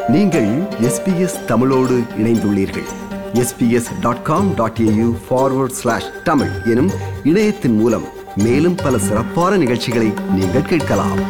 நீங்கள் எஸ்பிஎஸ் தமிழோடு இணைந்துள்ளீர்கள் SBS dot com dot AU forward slash Tamil எனும் இணையத்தின் மூலம் மேலும் பல சிறப்பான நிகழ்ச்சிகளை நீங்கள் கேட்கலாம்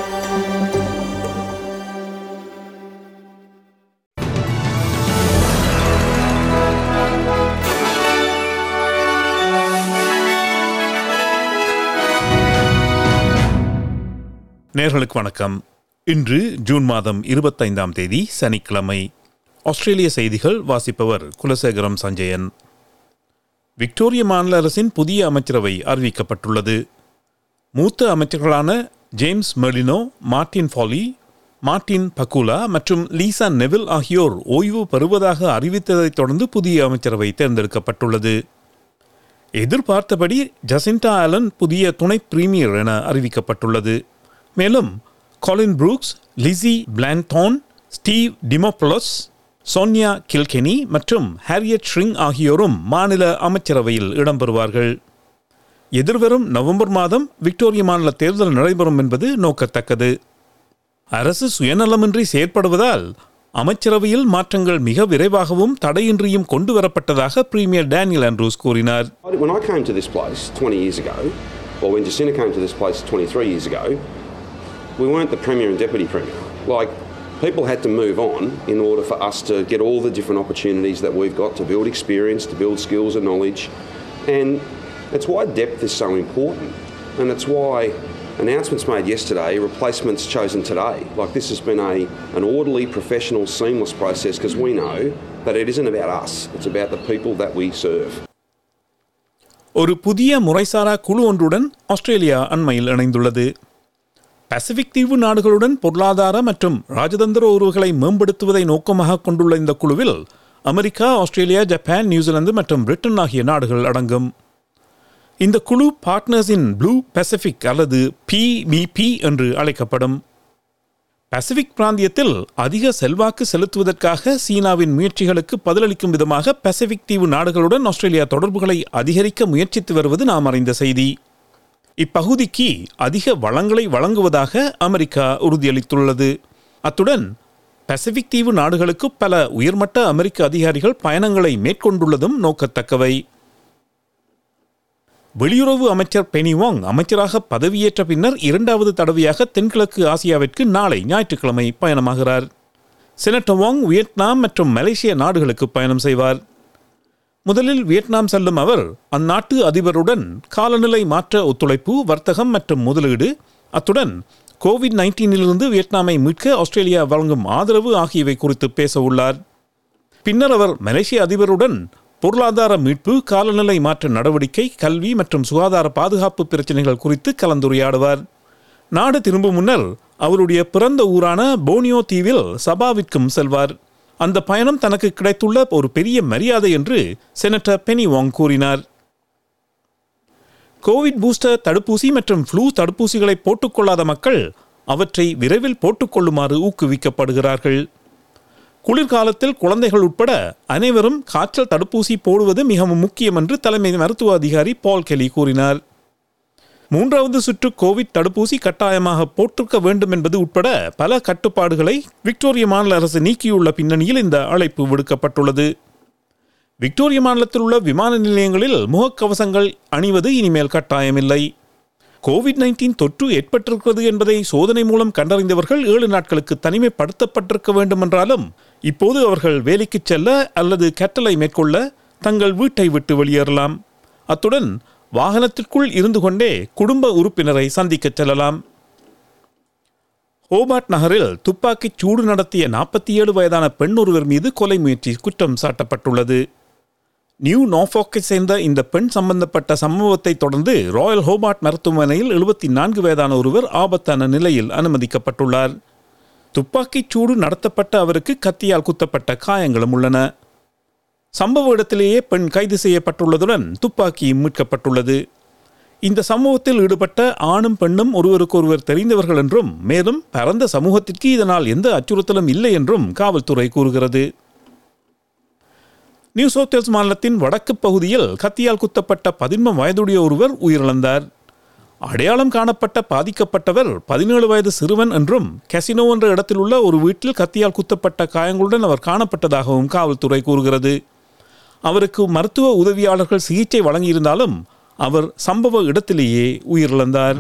நேர்களுக்கு வணக்கம் இன்று ஜூன் மாதம் இருபத்தைந்தாம் தேதி சனிக்கிழமை ஆஸ்திரேலிய செய்திகள் வாசிப்பவர் குலசேகரம் சஞ்சயன் விக்டோரிய மாநில அரசின் புதிய அமைச்சரவை அறிவிக்கப்பட்டுள்ளது மூத்த அமைச்சர்களான James Merlino Martin Foley Martin Pakula மற்றும் லீசா நெவில் ஆகியோர் ஓய்வு பெறுவதாக அறிவித்ததைத் தொடர்ந்து புதிய அமைச்சரவை தேர்ந்தெடுக்கப்பட்டுள்ளது எதிர்பார்த்தபடி ஜசிண்டா ஆலன் புதிய துணை பிரீமியர் என அறிவிக்கப்பட்டுள்ளது மேலும் Colin Brooks Lizzie Blandthorn Steve Dimopoulos Sonya Kilkenny மற்றும் ஹாரியட் ஷ்ரிங் ஆகியோரும் மாநில அமைச்சரவையில் இடம்பெறுவார்கள் எதிர்வரும் நவம்பர் மாதம் விக்டோரிய மாநில தேர்தல் நடைபெறும் என்பது நோக்கத்தக்கது அரசு சுயநலமின்றி செயற்படுவதால் அமைச்சரவையில் மாற்றங்கள் மிக விரைவாகவும் தடையின்றியும் கொண்டு வரப்பட்டதாக பிரீமியர் டேனியல் ஆண்ட்ரூஸ் கூறினார் When I came to this place 20 years ago, or when Jacinta came to this place 23 years ago, we weren't the Premier and Deputy Premier. Like, people had to move on in order for us to get all the different opportunities that we've got to build experience, to build skills and knowledge. And that's why depth is so important. And that's why announcements made yesterday, replacements chosen today. Like, this has been a, an orderly, professional, seamless process because we know that it isn't about us, it's about the people that we serve. ஒரு புதிய முறைசாரா குழு ஒன்றுடன் Australia அண்மையில் இணைந்துள்ளது Pacific தீவு நாடுகளுடன் பொருளாதார மற்றும் ராஜதந்திர உறவுகளை மேம்படுத்துவதை நோக்கமாக கொண்டுள்ள இந்த குழுவில் அமெரிக்கா ஆஸ்திரேலியா ஜப்பான் நியூசிலாந்து மற்றும் பிரிட்டன் ஆகிய நாடுகள் அடங்கும் இந்த குழு பார்ட்னர்ஸ் இன் ப்ளூ பசிபிக் அல்லது பிபிபி என்று அழைக்கப்படும் பசிபிக் பிராந்தியத்தில் அதிக செல்வாக்கு செலுத்துவதற்காக சீனாவின் முயற்சிகளுக்கு பதிலளிக்கும் விதமாக பசிபிக் தீவு நாடுகளுடன் ஆஸ்திரேலியா தொடர்புகளை அதிகரிக்க முயற்சித்து வருவது நாம் அறிந்த செய்தி இப்பகுதிக்கு அதிக வளங்களை வழங்குவதாக அமெரிக்கா உறுதியளித்துள்ளது அத்துடன் பசிபிக் தீவு நாடுகளுக்கு பல உயர்மட்ட அமெரிக்க அதிகாரிகள் பயணங்களை மேற்கொண்டுள்ளதும் நோக்கத்தக்கவை வெளியுறவு அமைச்சர் பெனி வாங் அமைச்சராக பதவியேற்ற பின்னர் இரண்டாவது தடவையாக தென்கிழக்கு ஆசியாவிற்கு நாளை ஞாயிற்றுக்கிழமை பயணமாகிறார் செனட்டர் வாங் வியட்நாம் மற்றும் மலேசிய நாடுகளுக்கு பயணம் செய்வார் முதலில் வியட்நாம் செல்லும் அவர் அந்நாட்டு அதிபருடன் காலநிலை மாற்ற ஒத்துழைப்பு வர்த்தகம் மற்றும் முதலீடு அத்துடன் கோவிட் நைன்டீனிலிருந்து வியட்நாமை மீட்க ஆஸ்திரேலியா வழங்கும் ஆதரவு ஆகியவை குறித்து பேச உள்ளார் பின்னர் அவர் மலேசிய அதிபருடன் பொருளாதார மீட்பு காலநிலை மாற்ற நடவடிக்கை கல்வி மற்றும் சுகாதார பாதுகாப்பு பிரச்சினைகள் குறித்து கலந்துரையாடுவார் நாடு திரும்பும் முன்னர் அவருடைய பிறந்த ஊரான போனியோ தீவில் சபாவிற்கும் செல்வார் அந்த பயணம் தனக்கு கிடைத்துள்ள ஒரு பெரிய மரியாதை என்று செனட்டர் பெனி வாங் கூறினார் கோவிட் பூஸ்டர் தடுப்பூசி மற்றும் ஃப்ளூ தடுப்பூசிகளை போட்டுக்கொள்ளாத மக்கள் அவற்றை விரைவில் போட்டுக்கொள்ளுமாறு ஊக்குவிக்கப்படுகிறார்கள் குளிர்காலத்தில் குழந்தைகள் உட்பட அனைவரும் காய்ச்சல் தடுப்பூசி போடுவது மிகவும் முக்கியம் என்று தலைமை மருத்துவ அதிகாரி பால் கெலி கூறினார் மூன்றாவது சுற்று கோவிட் தடுப்பூசி கட்டாயமாக போட்டிருக்க வேண்டும் என்பது உட்பட பல கட்டுப்பாடுகளை விக்டோரிய மாநில அரசு நீக்கியுள்ள பின்னணியில் இந்த அழைப்பு விடுக்கப்பட்டுள்ளது விக்டோரிய மாநிலத்தில் உள்ள விமான நிலையங்களில் முகக்கவசங்கள் அணிவது இனிமேல் கட்டாயமில்லை கோவிட் நைன்டீன் தொற்று ஏற்பட்டிருக்கிறது என்பதை சோதனை மூலம் கண்டறிந்தவர்கள் ஏழு நாட்களுக்கு தனிமைப்படுத்தப்பட்டிருக்க வேண்டும் என்றாலும் இப்போது அவர்கள் வேலைக்கு செல்ல அல்லது கட்டளை மேற்கொள்ள தங்கள் வீட்டை விட்டு வெளியேறலாம் அத்துடன் வாகனத்திற்குள் இருந்து கொண்டே குடும்ப உறுப்பினரை சந்திக்கச் செல்லலாம் ஹோபார்ட் நகரில் துப்பாக்கிச் சூடு நடத்திய நாற்பத்தி ஏழு வயதான பெண் ஒருவர் மீது கொலை முயற்சி குற்றம் சாட்டப்பட்டுள்ளது நியூ நாஃபாக்கை சேர்ந்த இந்த பெண் சம்பந்தப்பட்ட சம்பவத்தை தொடர்ந்து ராயல் ஹோபார்ட் மருத்துவமனையில் எழுபத்தி நான்கு வயதான ஒருவர் ஆபத்தான நிலையில் அனுமதிக்கப்பட்டுள்ளார் துப்பாக்கிச் சூடு நடத்தப்பட்ட அவருக்கு கத்தியால் குத்தப்பட்ட காயங்களும் உள்ளன சம்பவ இடத்திலேயே பெண் கைது செய்யப்பட்டுள்ளதுடன் துப்பாக்கியும் மீட்கப்பட்டுள்ளது இந்த சம்பவத்தில் ஈடுபட்ட ஆணும் பெண்ணும் ஒருவருக்கொருவர் தெரிந்தவர்கள் என்றும் மேலும் பரந்த சமூகத்திற்கு இதனால் எந்த அச்சுறுத்தலும் இல்லை என்றும் காவல்துறை கூறுகிறது நியூ சவுத் வேல்ஸ் மாநிலத்தின் வடக்கு பகுதியில் கத்தியால் குத்தப்பட்ட பதின்ம வயதுடைய ஒருவர் உயிரிழந்தார் அடையாளம் காணப்பட்ட பாதிக்கப்பட்டவர் பதினேழு வயது சிறுவன் என்றும் கசினோ என்ற இடத்தில் உள்ள ஒரு வீட்டில் கத்தியால் குத்தப்பட்ட காயங்களுடன் அவர் காணப்பட்டதாகவும் காவல்துறை கூறுகிறது அவருக்கு மருத்துவ உதவியாளர்கள் சிகிச்சை வழங்கியிருந்தாலும் அவர் சம்பவ இடத்திலேயே உயிரிழந்தார்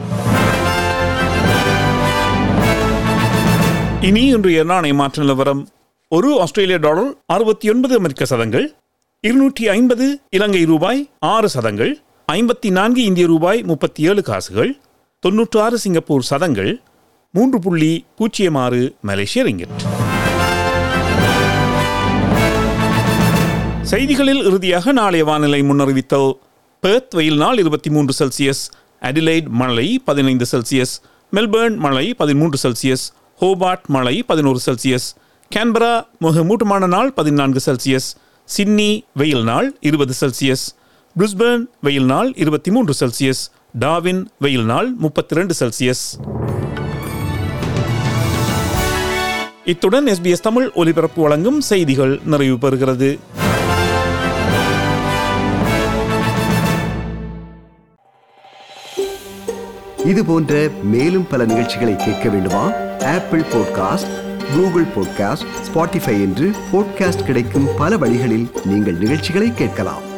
இனி இன்றைய நாணய மாற்ற நிலவரம் ஒரு ஆஸ்திரேலிய டாலர் அறுபத்தி ஒன்பது அமெரிக்க சதங்கள் இருநூற்றி ஐம்பது இலங்கை ரூபாய் ஆறு சதங்கள் ஐம்பத்தி நான்கு இந்திய ரூபாய் முப்பத்தி ஏழு காசுகள் தொன்னூற்று ஆறு சிங்கப்பூர் சதங்கள் மூன்று புள்ளி பூஜ்ஜியம் ஆறு மலேசிய ரிங்கிட் செய்திகளில் இறுதியாக நாளைய வானிலை முன்னறிவித்தல் பெர்த் வெயில் நாள் இருபத்தி மூன்று செல்சியஸ் அடிலைட் மழை பதினைந்து செல்சியஸ் மெல்பர்ன் மழை பதிமூன்று செல்சியஸ் ஹோபார்ட் மழை பதினோரு செல்சியஸ் கேன்பரா மிக மூட்டமான நாள் பதினான்கு செல்சியஸ் சிட்னி வெயில் நாள் இருபது செல்சியஸ் பிரிஸ்பர்ன் வெயில் நாள் இருபத்தி மூன்று செல்சியஸ் டாவின் வெயில் நாள் முப்பத்தி ரெண்டு செல்சியஸ் இத்துடன் எஸ்பிஎஸ் தமிழ் ஒலிபரப்பு வழங்கும் செய்திகள் நிறைவு பெறுகிறது இது போன்ற மேலும் பல நிகழ்ச்சிகளை கேட்க வேண்டுமா Apple podcast Google podcast Spotify என்று பாட்காஸ்ட் கிடைக்கும் பல வழிகளில் நீங்கள் நிகழ்ச்சிகளை கேட்கலாம்